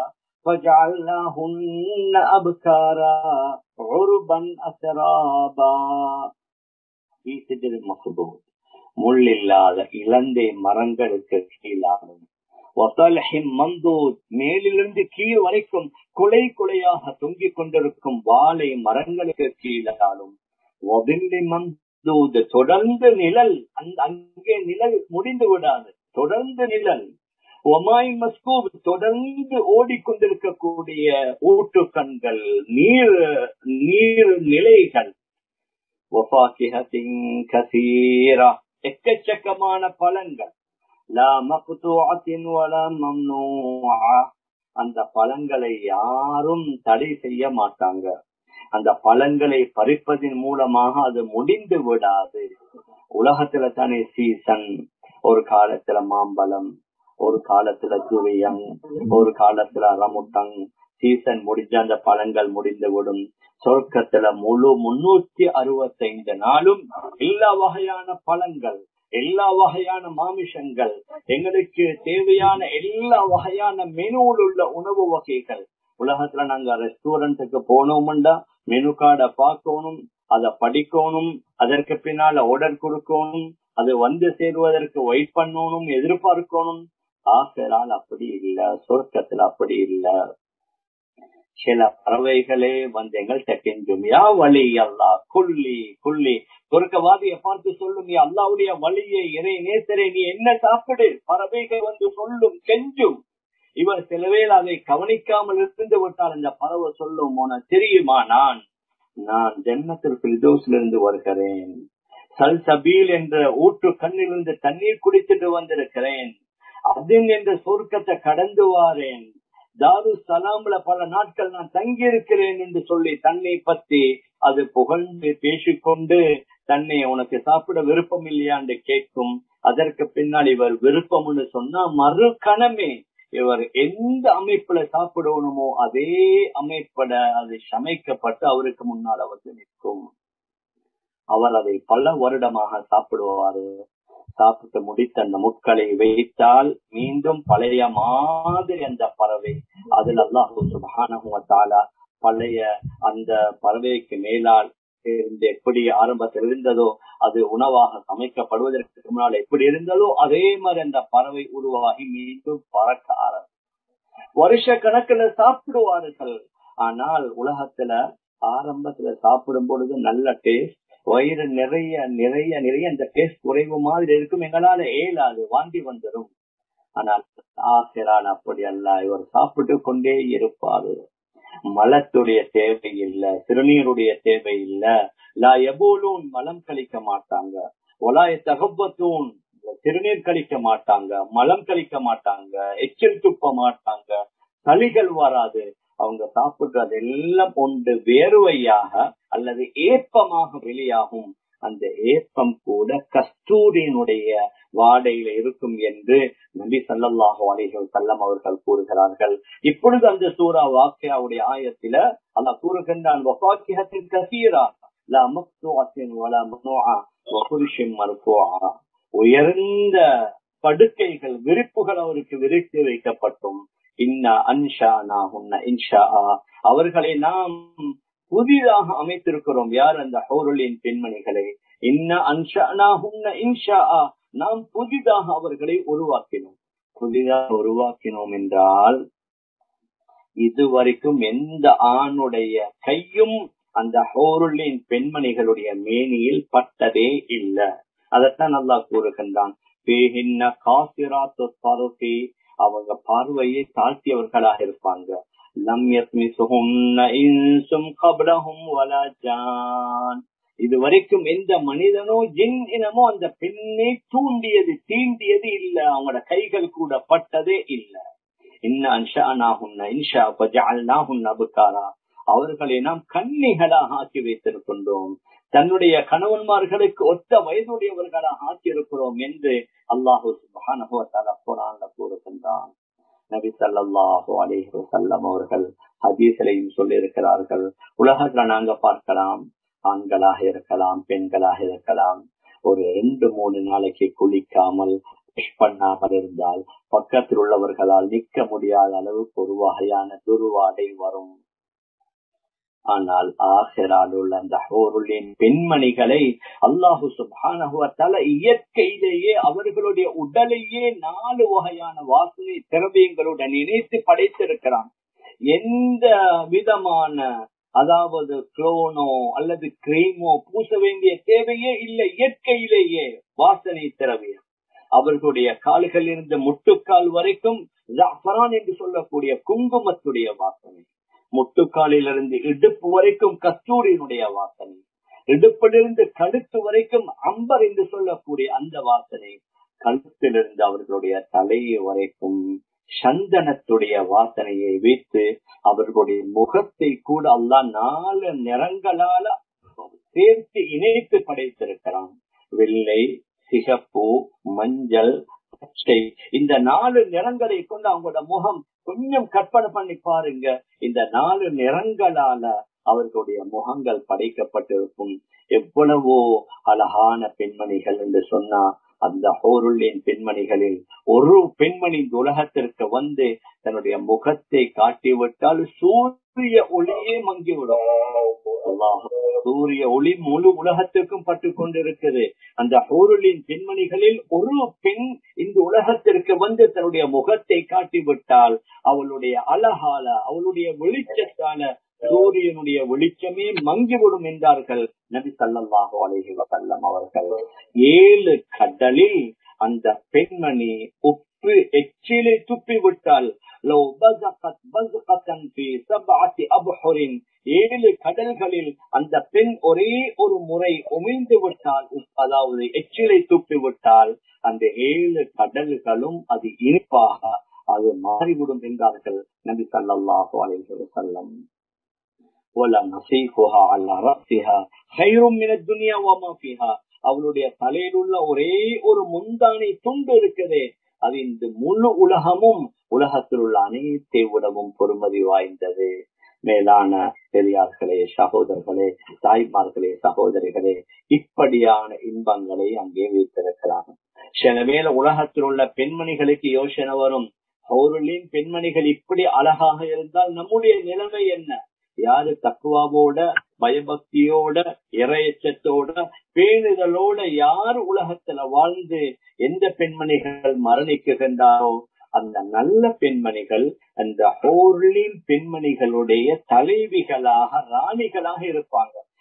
فجعلناهن أبكارا عربا أترابا في سدر مخضود முள்ளில்லாத இளந்தை மரங்களுக்கு கீழாகும் மந்தூத் மேலிருந்து கீழ் வரைக்கும் குலை குலையாக தொங்கிக் கொண்டிருக்கும் வாழை மரங்களுக்கு கீழாலும் மந்தூத் தொடர்ந்து நிழல் அந்த அங்கே நிழல் முடிந்து விடாது தொடர்ந்து நிழல் ஒமாய் மஸ்கூப் தொடர்ந்து ஓடிக்கொண்டிருக்கக்கூடிய ஊட்டு கண்கள் நீர் நீர் நிலைகள் எக்கச்சக்கமான பழங்கள் அந்த பழங்களை யாரும் தடை செய்ய மாட்டாங்க அந்த பழங்களை பறிப்பதன் மூலமாக அது முடிந்து விடாது உலகத்துல தானே சீசன் ஒரு காலத்துல மாம்பழம் ஒரு காலத்துல துரியம் ஒரு காலத்துல ரமுட்டங் சீசன் முடிஞ்ச அந்த பழங்கள் முடிந்து விடும் சொர்க்கத்துல முழு முன்னூத்தி அறுபத்தைந்து நாளும் எல்லா வகையான பழங்கள் எல்லா வகையான மாமிஷங்கள் எங்களுக்கு தேவையான எல்லா வகையான மெனுவில் உள்ள உணவு வகைகள் உலகத்துல நாங்க ரெஸ்டாரண்ட்டுக்கு போனோம்டா மெனு கார்டை பார்க்கணும் அதை படிக்கணும் அதற்கு பின்னால ஆர்டர் கொடுக்கணும் அது வந்து சேருவதற்கு வெயிட் பண்ணணும் எதிர்பார்க்கணும் ஆசரால் அப்படி இல்ல சொர்க்கத்துல அப்படி இல்ல சில பறவைகளே வந்து எங்கள்கிட்ட கெஞ்சும் யா வழி அல்லா குள்ளி குள்ளி சொர்க்கவாதிய பார்த்து சொல்லும் யா அல்லாவுடைய வழியை இறை நேசரே நீ என்ன சாப்பிடு பறவைகள் வந்து சொல்லும் கெஞ்சும் இவர் சிலவேல் அதை கவனிக்காமல் இருந்து விட்டால் இந்த பறவை சொல்லும் உன தெரியுமா நான் நான் ஜென்மத்தில் பிரதோசிலிருந்து வருகிறேன் சல் சபீல் என்ற ஊற்று கண்ணிலிருந்து தண்ணீர் குடித்துட்டு வந்திருக்கிறேன் அதின் என்ற சொர்க்கத்தை கடந்து வாரேன் தாரு சலாம்ல பல நாட்கள் நான் தங்கி இருக்கிறேன் என்று சொல்லி தன்னை பத்தி அது புகழ்ந்து பேசிக்கொண்டு தன்னை உனக்கு சாப்பிட விருப்பம் இல்லையான்னு கேட்கும் அதற்கு பின்னால் இவர் விருப்பம்னு சொன்னா மறு கணமே இவர் எந்த அமைப்புல சாப்பிடணுமோ அதே அமைப்பட அது சமைக்கப்பட்டு அவருக்கு முன்னால் வந்து நிற்கும் அவர் அதை பல வருடமாக சாப்பிடுவாரு சாப்பிட்டு முடித்த அந்த முட்களை வைத்தால் மீண்டும் பழைய மாதிரி அந்த பறவை அதில் அல்லாஹூ சுபானா பழைய அந்த பறவைக்கு மேலால் இருந்து எப்படி ஆரம்பத்தில் இருந்ததோ அது உணவாக சமைக்கப்படுவதற்கு முன்னால் எப்படி இருந்ததோ அதே மாதிரி அந்த பறவை உருவாகி மீண்டும் பறக்க ஆரம்பிக்கும் வருஷ கணக்குல சாப்பிடுவார்கள் ஆனால் உலகத்துல ஆரம்பத்துல சாப்பிடும் பொழுது நல்ல டேஸ்ட் வயிறு நிறைய நிறைய நிறைய அந்த டேஸ்ட் குறைவு மாதிரி இருக்கும் எங்களால ஏலாது வாந்தி வந்துடும் ஆனால் ஆசிரான் அப்படி அல்ல இவர் சாப்பிட்டு கொண்டே இருப்பாரு மலத்துடைய தேவை இல்ல சிறுநீருடைய தேவை இல்ல லா எபோலூன் மலம் கழிக்க மாட்டாங்க ஒலாய தகப்பத்தூன் சிறுநீர் கழிக்க மாட்டாங்க மலம் கழிக்க மாட்டாங்க எச்சில் துப்ப மாட்டாங்க சளிகள் வராது அவங்க சாப்பிடுறது எல்லாம் கொண்டு வேர்வையாக அல்லது ஏப்பமாக வெளியாகும் அந்த ஏப்பம் கூட கஸ்தூரியினுடைய வாடையில இருக்கும் என்று நபி சல்லாஹு அலிஹல் சல்லம் அவர்கள் கூறுகிறார்கள் இப்பொழுது அந்த சூரா வாக்கியாவுடைய ஆயத்தில அல்லா கூறுகின்றான் கசீரா லா மக்தூஅத்தின் வலா மனூஆ வஃபுருஷின் மர்ஃபூஆ உயர்ந்த படுக்கைகள் விரிப்புகள் அவருக்கு விரித்து வைக்கப்பட்டும் இன்னா அன்ஷா உன்ன இன்ஷா அவர்களை நாம் புதிதாக அமைத்திருக்கிறோம் யார் அந்த ஹோருளின் பெண்மணிகளை இன்ன அன்ஷா உன்ன இன்ஷா நாம் புதிதாக அவர்களை உருவாக்கினோம் புதிதாக உருவாக்கினோம் என்றால் இதுவரைக்கும் எந்த ஆணுடைய கையும் அந்த ஹோருளின் பெண்மணிகளுடைய மேனியில் பட்டதே இல்லை அதைத்தான் நல்லா கூறுகின்றான் அவங்க பார்வையை தாழ்த்தியவர்களாக இருப்பாங்க லம் இது வரைக்கும் எந்த மனிதனோ ஜின் இனமோ அந்த பெண்ணை தூண்டியது தீண்டியது இல்ல அவங்களோட கைகள் கூட பட்டதே இல்ல இன்ன அன்ஷா நாகுன்ன இன்ஷா பஜால்நாகுன்ன அபுக்காரா அவர்களை நாம் கன்னிகளாக ஆக்கி வைத்திருக்கின்றோம் தன்னுடைய கணவன்மார்களுக்கு ஒத்த வயதுடையவர்களாக ஆக்கியிருக்கிறோம் என்று அல்லாஹூ குரான்ல கூறுகின்றான் நபி சல்லாஹூ அலேஹு வசல்லம் அவர்கள் ஹதீசலையும் சொல்லி இருக்கிறார்கள் உலகத்துல நாங்க பார்க்கலாம் ஆண்களாக இருக்கலாம் பெண்களாக இருக்கலாம் ஒரு ரெண்டு மூணு நாளைக்கு குளிக்காமல் பண்ணாமல் இருந்தால் பக்கத்தில் உள்ளவர்களால் நிற்க முடியாத அளவுக்கு ஒரு வகையான துருவாடை வரும் ஆனால் ஆஹிரால் உள்ள அந்த ஹோருளின் பெண்மணிகளை அல்லாஹு சுபானகுவத்தால இயற்கையிலேயே அவர்களுடைய உடலையே நாலு வகையான வாசனை திரவியங்களுடன் இணைத்து படைத்திருக்கிறான் எந்த விதமான அதாவது குளோனோ அல்லது கிரீமோ பூச வேண்டிய தேவையே இல்லை இயற்கையிலேயே வாசனை திரவியம் அவர்களுடைய கால்கள் இருந்த முட்டுக்கால் வரைக்கும் ஜாஃபரான் என்று சொல்லக்கூடிய குங்குமத்துடைய வாசனை முட்டுக்காலிலிருந்து இடுப்பு வரைக்கும் கஸ்தூரியினுடைய வாசனை இடுப்பிலிருந்து கழுத்து வரைக்கும் அம்பர் என்று சொல்லக்கூடிய அந்த வாசனை கழுத்திலிருந்து அவர்களுடைய தலையை வரைக்கும் சந்தனத்துடைய வாசனையை வைத்து அவர்களுடைய முகத்தை கூட அல்லா நாலு நிறங்களால சேர்த்து இணைத்து படைத்திருக்கிறான் வெள்ளை சிகப்பு மஞ்சள் பச்சை இந்த நாலு நிறங்களை கொண்டு அவங்களோட முகம் கொஞ்சம் கற்பனை பண்ணி பாருங்க இந்த நாலு நிறங்களால அவர்களுடைய முகங்கள் படைக்கப்பட்டிருக்கும் எவ்வளவோ அழகான பெண்மணிகள் என்று சொன்னா அந்த ஹோருள்ளின் பெண்மணிகளில் ஒரு பெண்மணி இந்த உலகத்திற்கு வந்து தன்னுடைய முகத்தை காட்டிவிட்டால் சூரிய ஒளியே மங்கிவிடும் சூரிய ஒளி முழு உலகத்திற்கும் பட்டு கொண்டிருக்குது அந்த ஹோருளின் பெண்மணிகளில் ஒரு பெண் இந்த உலகத்திற்கு வந்து தன்னுடைய முகத்தை காட்டிவிட்டால் அவளுடைய அழகால அவளுடைய வெளிச்சத்தால சூரியனுடைய வெளிச்சமே மங்கிவிடும் என்றார்கள் நபி சல்லாஹு அலஹி வசல்லம் அவர்கள் ஏழு கடலில் அந்த பெண்மணி உப்பு எச்சிலை துப்பி விட்டால் ஏழு கடல்களில் அந்த பெண் ஒரே ஒரு முறை உமிழ்ந்து விட்டால் அதாவது எச்சிலை துப்பி விட்டால் அந்த ஏழு கடல்களும் அது இனிப்பாக அது மாறிவிடும் என்றார்கள் நபி சல்லாஹு அலைஹி வஸல்லம் ولا نصيفها على رأسها خير من الدنيا وما فيها அவளுடைய தலையில் உள்ள ஒரே ஒரு முந்தானை துண்டு இருக்குதே அது இந்த முழு உலகமும் உலகத்தில் உள்ள அனைத்தை விடவும் பொறுமதி வாய்ந்தது மேலான பெரியார்களே சகோதரர்களே தாய்மார்களே சகோதரிகளே இப்படியான இன்பங்களை அங்கே வைத்திருக்கிறாங்க சில வேள உலகத்தில் உள்ள பெண்மணிகளுக்கு யோசனை வரும் அவர்களின் பெண்மணிகள் இப்படி அழகாக இருந்தால் நம்முடைய நிலைமை என்ன யாரு தக்குவாவோட பயபக்தியோட இறையச்சத்தோட பேணுதலோட யார் உலகத்துல வாழ்ந்து எந்த பெண்மணிகள் மரணிக்குகின்றாரோ அந்த நல்ல பெண்மணிகள் அந்த ஹோர்லின் பெண்மணிகளுடைய தலைவிகளாக ராணிகளாக இருப்பாங்க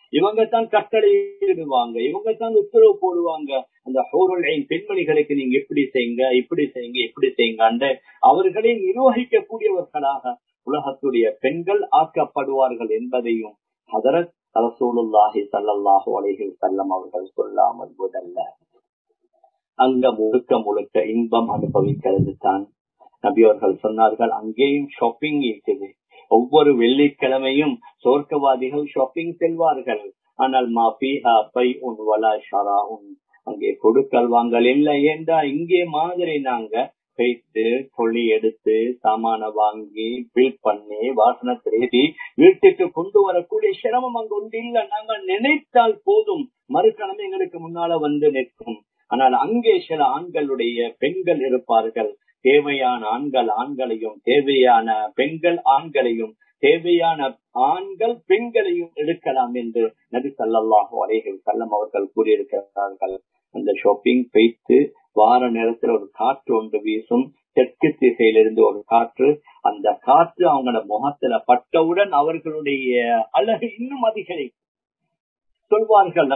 இவங்க தான் கட்டளையிடுவாங்க இவங்க தான் உத்தரவு போடுவாங்க அந்த ஹோருல் பெண்மணிகளுக்கு நீங்க இப்படி செய்யுங்க இப்படி செய்யுங்க இப்படி செய்யுங்க அவர்களை நிர்வகிக்கக்கூடியவர்களாக உலகத்துடைய பெண்கள் ஆக்கப்படுவார்கள் என்பதையும் ஹதரத் ரசூலுல்லாஹி சல்லாஹூ அலைஹி செல்லம் அவர்கள் சொல்லாமல் முதல்ல அங்க முழுக்க முழுக்க இன்பம் அனுபவிக்கிறது தான் நபி அவர்கள் சொன்னார்கள் அங்கேயும் ஷாப்பிங் இருக்குது ஒவ்வொரு வெள்ளிக்கிழமையும் சோர்க்கவாதிகள் ஷாப்பிங் செல்வார்கள் ஆனால் மாபிஹா பை உன் வலா ஷரா உன் அங்கே கொடுக்கல் வாங்கல் இல்லை ஏண்டா இங்கே மாதிரி நாங்க போயிட்டு தொழி எடுத்து சாமான வாங்கி பில் பண்ணி வாசனை தேடி வீட்டுக்கு கொண்டு வரக்கூடிய சிரமம் அங்க ஒன்று இல்ல நாங்க நினைத்தால் போதும் மறுக்கிழமை எங்களுக்கு முன்னால வந்து நிற்கும் ஆனால் அங்கே சில ஆண்களுடைய பெண்கள் இருப்பார்கள் தேவையான ஆண்கள் ஆண்களையும் தேவையான பெண்கள் ஆண்களையும் தேவையான ஆண்கள் பெண்களையும் எடுக்கலாம் என்று நபி சல்லாஹு அலைகள் செல்லம் அவர்கள் கூறியிருக்கிறார்கள் அந்த ஷாப்பிங் வைத்து வார நேரத்தில் ஒரு காற்று ஒன்று வீசும் தெற்கு திசையிலிருந்து ஒரு காற்று அந்த காற்று அவங்களோட முகத்துல பட்டவுடன் அவர்களுடைய அழகு இன்னும் அதிகரிக்கும் சொல்வார்கள்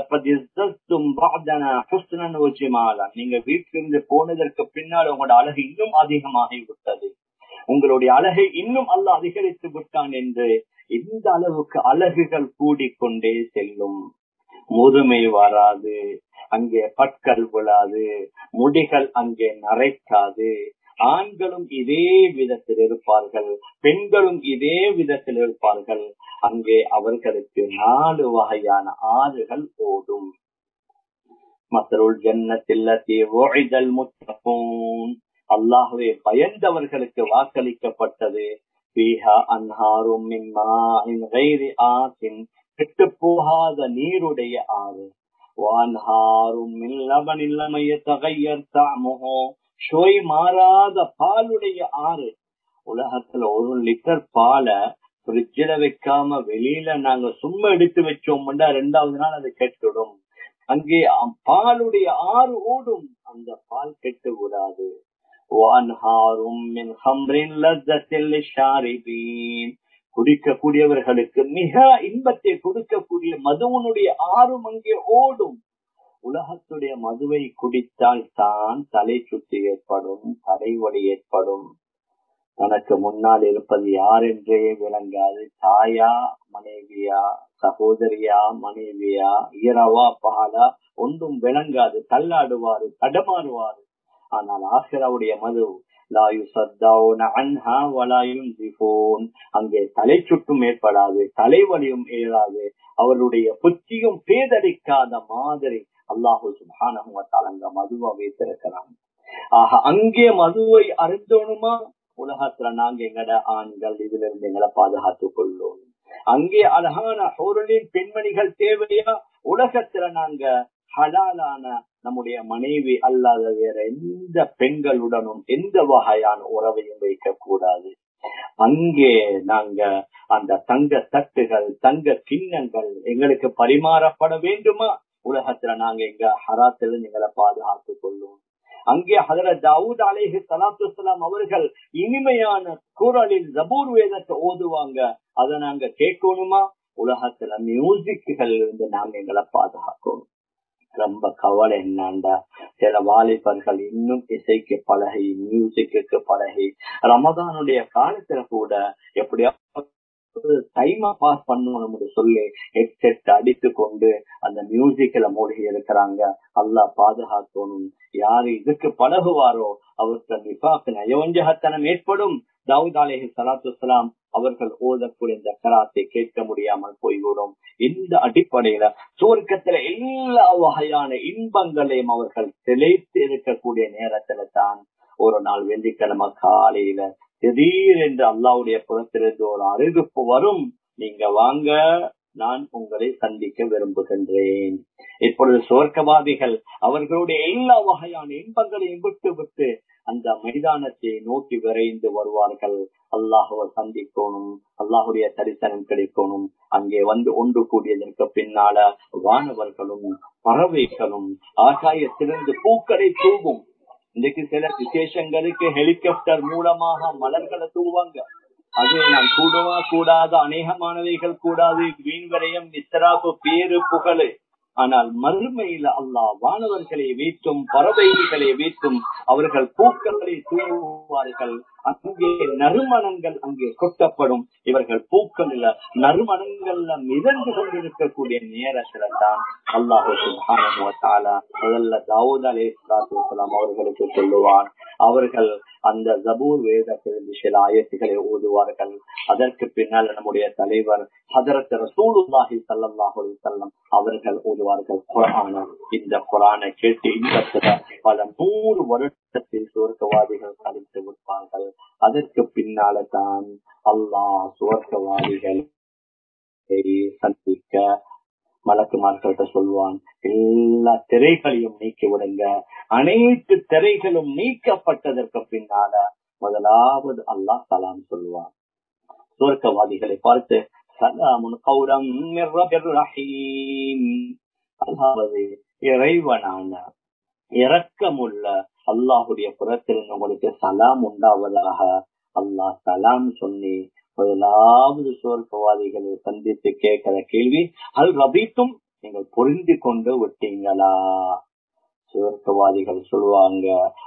நீங்க வீட்டிலிருந்து போனதற்கு பின்னால் உங்களோட அழகு இன்னும் அதிகமாகி விட்டது உங்களுடைய அழகை இன்னும் அல்ல அதிகரித்து விட்டான் என்று இந்த அளவுக்கு அழகுகள் கூடிக்கொண்டே செல்லும் முதுமை வராது அங்கே பற்கள் விழாது முடிகள் அங்கே நரைக்காது ஆண்களும் இதே விதத்தில் இருப்பார்கள் பெண்களும் இதே விதத்தில் இருப்பார்கள் அங்கே அவர்களுக்கு நாலு வகையான ஆறுகள் ஓடும் மத்தருள் ஜன்னத்தில் முத்தப்போன் அல்லாஹுவே பயந்தவர்களுக்கு வாக்களிக்கப்பட்டது அன்ஹாரும் கெட்டு போகாத நீருடைய ஆறு வான்ஹாரும் தகையர் தாமுகோ ஷோய் மாறாத பாலுடைய ஆறு உலகத்துல ஒரு லிட்டர் பாலை ஃப்ரிட்ஜில வைக்காம வெளியில நாங்க சும்மா எடுத்து வச்சோம்னா ரெண்டாவது நாள் அது கெட்டுடும் அங்கே பாலுடைய ஆறு ஓடும் அந்த பால் கெட்டு விடாது குடிக்கக்கூடியவர்களுக்கு மிக இன்பத்தை கொடுக்கக்கூடிய மதுவனுடைய ஆறும் அங்கே ஓடும் உலகத்துடைய மதுவை குடித்தால் தான் தலை சுற்றி ஏற்படும் தலைவலி ஏற்படும் தனக்கு முன்னால் இருப்பது யார் என்றே விளங்காது தாயா மனைவியா சகோதரியா மனைவியா இரவா பாலா ஒன்றும் விளங்காது தள்ளாடுவாரு தடமாறுவாரு ஆனால் ஆசிராவுடைய மது அங்கே தலை சுட்டும் ஏற்படாது தலைவலியும் ஏறாது அவருடைய புத்தியும் பேதடிக்காத மாதிரி அல்லாஹு சுபானகத்தால் அங்க மதுவா வைத்திருக்கிறாங்க ஆக அங்கே மதுவை அருந்தோணுமா உலகத்துல நாங்க எங்கட ஆண்கள் இதுல இருந்து எங்களை பாதுகாத்துக் கொள்ளும் அங்கே அழகான பொருளின் பெண்மணிகள் தேவையா உலகத்துல நாங்க ஹலாலான நம்முடைய மனைவி அல்லாத வேற எந்த பெண்களுடனும் எந்த வகையான உறவையும் வைக்க கூடாது அங்கே நாங்க அந்த தங்க தட்டுகள் தங்க கிண்ணங்கள் எங்களுக்கு பரிமாறப்பட வேண்டுமா உலகத்துல நாங்க எங்க ஹராத்திலிருந்து எங்களை பாதுகாத்துக் கொள்ளும் அங்கே ஹதர தாவூத் அலேஹி சலாத்து வலாம் அவர்கள் இனிமையான குரலில் ஜபூர் வேதத்தை ஓதுவாங்க அதை நாங்க கேட்கணுமா உலகத்துல மியூசிக்குகள் இருந்து நாங்க எங்களை பாதுகாக்கணும் ரொம்ப கவலை என்னண்டா சில வாலிபர்கள் இன்னும் இசைக்கு பழகி மியூசிக்கு பழகி ரமதானுடைய காலத்துல கூட எப்படியா டைமா பாஸ் பண்ணணும்னு சொல்லி ஹெட்செட் அடித்து கொண்டு அந்த மியூசிக்ல மூழ்கி இருக்கிறாங்க அல்லா பாதுகாக்கணும் யாரு இதுக்கு பழகுவாரோ அவருக்கு நிபாக்கு நயவஞ்சகத்தனம் ஏற்படும் தாவூத் அலேஹி சலாத்து வலாம் அவர்கள் ஓதக்கூடிய இந்த கராத்தை கேட்க முடியாமல் போய்விடும் இந்த அடிப்படையில சுவர்க்கத்துல எல்லா வகையான இன்பங்களையும் அவர்கள் திளைத்து இருக்கக்கூடிய நேரத்துல தான் ஒரு நாள் வெள்ளிக்கிழமை காலையில திடீரென்று அல்லாவுடைய புறத்திலிருந்து ஒரு அறிவிப்பு வரும் நீங்க வாங்க நான் உங்களை சந்திக்க விரும்புகின்றேன் இப்பொழுது சுவர்க்கவாதிகள் அவர்களுடைய எல்லா வகையான இன்பங்களையும் விட்டு விட்டு அந்த மைதானத்தை நோக்கி விரைந்து வருவார்கள் அல்லாஹுவை சந்திக்கணும் அல்லாஹுடைய தரிசனம் கிடைக்கணும் அங்கே வந்து ஒன்று கூடியதற்கு பின்னால வானவர்களும் பறவைகளும் ஆகாயத்திலிருந்து பூக்களை தூவும் இன்னைக்கு சில விசேஷங்களுக்கு ஹெலிகாப்டர் மூலமாக மலர்களை தூவாங்க அது நான் கூடவா கூடாது அநேகமானவைகள் கூடாது வீண் விரயம் இஸ்ராப்பு பேரு புகழு ஆனால் மறுமையில அல்லாஹ் வானவர்களை வீட்டும் பறவைகளை வீட்டும் அவர்கள் பூக்களை தூவுவார்கள் அங்கே நறுமணங்கள் அங்கே கொட்டப்படும் இவர்கள் பூக்களில் நறுமணங்கள்ல மிதந்து கொண்டிருக்கக்கூடிய நேரத்துல தான் அல்லாஹு சுப்ஹானஹு வ தஆலா முதல்ல தாவூத் அலைஹிஸ்ஸலாத்து வஸலாம் அவர்களுக்கு சொல்லுவான் அவர்கள் அந்த ஜபூர் வேதத்திலிருந்து சில ஆயத்துக்களை ஓதுவார்கள் அதற்கு பின்னால் நம்முடைய தலைவர் ஹதரத் ரசூலுல்லாஹி ஸல்லல்லாஹு அலைஹி வஸல்லம் அவர்கள் ஓதுவார்கள் குர்ஆன இந்த குர்ஆனை கேட்டு இந்த பல நூறு வருடத்தில் சுவர்க்கவாதிகள் கழித்து விட்டார்கள் அதற்கு பின்னால தான் அல்லாஹ் சுவர்க்கவாதிகளை சந்திக்க மலக்குமார்கள்ட்ட சொல்லுவான் எல்லா திரைகளையும் நீக்கி விடுங்க அனைத்து திரைகளும் நீக்கப்பட்டதற்கு பின்னால முதலாவது அல்லாஹ் சலாம் சொல்லுவான் சுவர்க்கவாதிகளை பார்த்து சலாமுன் கௌரம் அதாவது இறைவனான இரக்கமுள்ள அல்லாஹுடைய புறத்திலிருந்து உங்களுக்கு சலாம் உண்டாவதாக அல்லாஹ் சலாம் சொல்லி முதலாவது சுவர்க்கவாதிகளை சந்தித்து கேட்கிற கேள்வி அது ரபித்தும் நீங்கள் புரிந்து கொண்டு விட்டீங்களா சுவர்க்கவாதிகள் சொல்லுவாங்க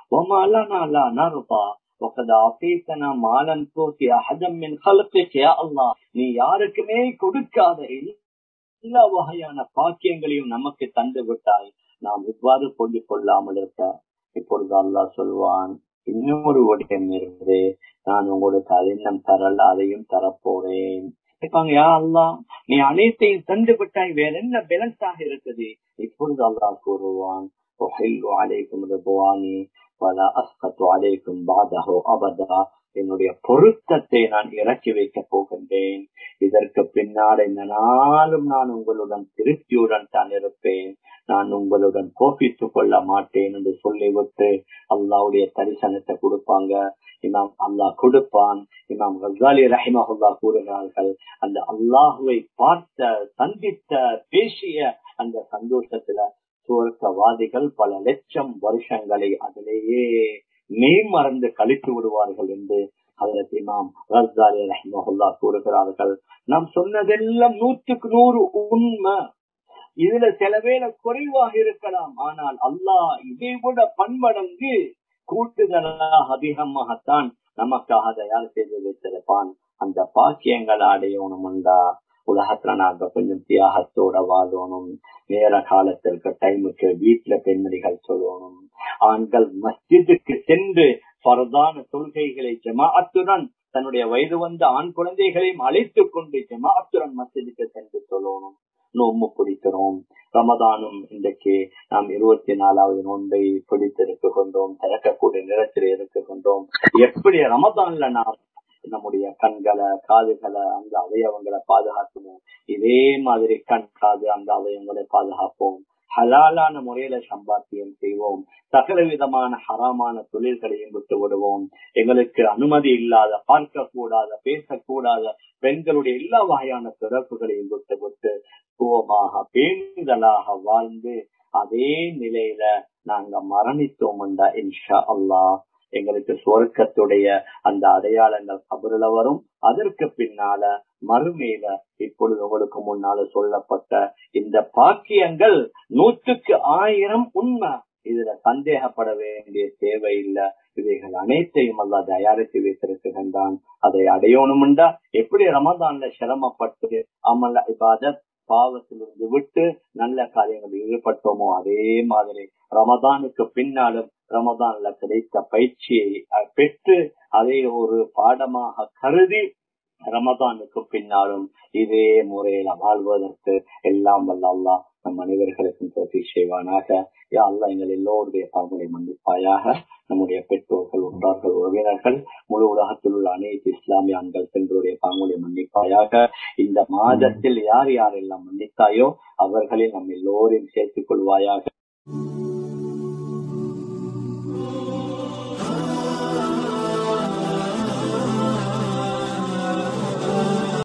நீ யாருக்குமே கொடுக்காத எல்லா வகையான பாக்கியங்களையும் நமக்கு தந்து விட்டாய் நாம் இவ்வாறு சொல்லிக் கொள்ளாமல் இருக்க இப்பொழுது அல்லாஹ் சொல்வான் இன்னொரு விடயம் இருக்குது நான் உங்களுக்கு அது இன்னும் தரல அதையும் தரப்போறேன் கேட்பாங்க யா அல்லா நீ அனைத்தையும் தந்து விட்டாய் வேற என்ன பேலன்ஸாக இருக்குது இப்பொழுது அல்லாஹ் கூறுவான் அலைக்கும் ரிபுவானி வலா அஸ்கத்து அலைக்கும் பாதஹோ அபதா என்னுடைய பொருத்தத்தை நான் இறக்கி வைக்க போகின்றேன் இதற்கு பின்னால் இந்த நாளும் நான் உங்களுடன் திருப்தியுடன் தான் இருப்பேன் நான் உங்களுடன் கோபித்துக் கொள்ள மாட்டேன் என்று சொல்லிவிட்டு அல்லாவுடைய தரிசனத்தை கொடுப்பாங்க இமாம் அல்லாஹ் கொடுப்பான் இமாம் கசாலி ரஹிமஹுல்லா கூறுகிறார்கள் அந்த அல்லாஹுவை பார்த்த சந்தித்த பேசிய அந்த சந்தோஷத்துல சுவர்க்கவாதிகள் பல லட்சம் வருஷங்களை அதிலேயே மேமறந்து கழித்து விடுவார்கள் என்று அதற்கு இமாம் ரஸ்தாலி ரஹ்மஹுல்லா கூறுகிறார்கள் நாம் சொன்னதெல்லாம் நூற்றுக்கு நூறு உண்மை இதுல சில வேளை குறைவாக இருக்கலாம் ஆனால் அல்லாஹ் இதை விட பன்மடங்கு கூட்டுதலாக அதிகமாகத்தான் நமக்காக தயார் செய்து வைத்திருப்பான் அந்த பாக்கியங்கள் அடையணும் உண்டா உலகத்துல நாங்க கொஞ்சம் தியாகத்தோட வாழணும் நேர காலத்திற்கு டைமுக்கு வீட்டுல பெண்மணிகள் சொல்லணும் ஆண்கள் மஸ்ஜிதுக்கு சென்று பரதான தொழுகைகளை ஜமாஅத்துடன் தன்னுடைய வயது வந்த ஆண் குழந்தைகளையும் அழைத்துக் கொண்டு ஜமாஅத்துடன் மஸ்ஜிதுக்கு சென்று சொல்லணும் நோம்பு பிடிக்கிறோம் ரமதானும் இன்றைக்கு நாம் இருபத்தி நாலாவது நோன்பை பிடித்திருக்க கொண்டோம் திறக்கக்கூடிய நிறத்தில் இருக்க கொண்டோம் எப்படி ரமதான்ல நாம் நம்முடைய கண்களை காதுகளை அந்த அவயவங்களை பாதுகாக்கணும் இதே மாதிரி கண் காது அந்த அவயவங்களை பாதுகாப்போம் ஹலாலான முறையில சம்பாத்தியம் செய்வோம் சகல விதமான ஹராமான தொழில்களையும் விட்டு விடுவோம் எங்களுக்கு அனுமதி இல்லாத பார்க்க கூடாத பேசக்கூடாத பெண்களுடைய எல்லா வகையான பிறப்புகளையும் விட்டு விட்டு சுவமாக பேணுதலாக வாழ்ந்து அதே நிலையில நாங்க மரணித்தோம் இன்ஷா அல்லாஹ் எங்களுக்கு சுவர்க்கத்துடைய அந்த அடையாளங்கள் கபருல வரும் அதற்கு பின்னால மறுமையில இப்பொழுது உங்களுக்கு முன்னால சொல்லப்பட்ட இந்த பாக்கியங்கள் நூற்றுக்கு ஆயிரம் உண்மை இதுல சந்தேகப்பட வேண்டிய தேவை இல்ல இவைகள் அனைத்தையும் அல்ல தயாரித்து வைத்திருக்கின்றான் அதை அடையணும்டா எப்படி ரமதான்ல சிரமப்பட்டு அமல்ல இபாதத் பாவத்திலிருந்து விட்டு நல்ல காரியங்களில் ஈடுபட்டோமோ அதே மாதிரி ரமதானுக்கு பின்னாலும் ரமதான்ல கிடைத்த பயிற்சியை பெற்று அதை ஒரு பாடமாக கருதி ரமதானுக்கு பின்னாலும் இதே முறையில வாழ்வதற்கு எல்லாம் வல்ல அல்லா நம் அனைவர்களுக்கும் தோல்வி செய்வானாக யா அல்லா எங்கள் எல்லோருடைய பாவங்களை மன்னிப்பாயாக நம்முடைய பெற்றோர்கள் உற்றார்கள் உறவினர்கள் முழு உலகத்தில் உள்ள அனைத்து இஸ்லாமிய ஆண்கள் பெண்களுடைய பாவங்களை மன்னிப்பாயாக இந்த மாதத்தில் யார் யாரெல்லாம் மன்னித்தாயோ அவர்களை நம் எல்லோரையும் சேர்த்துக் கொள்வாயாக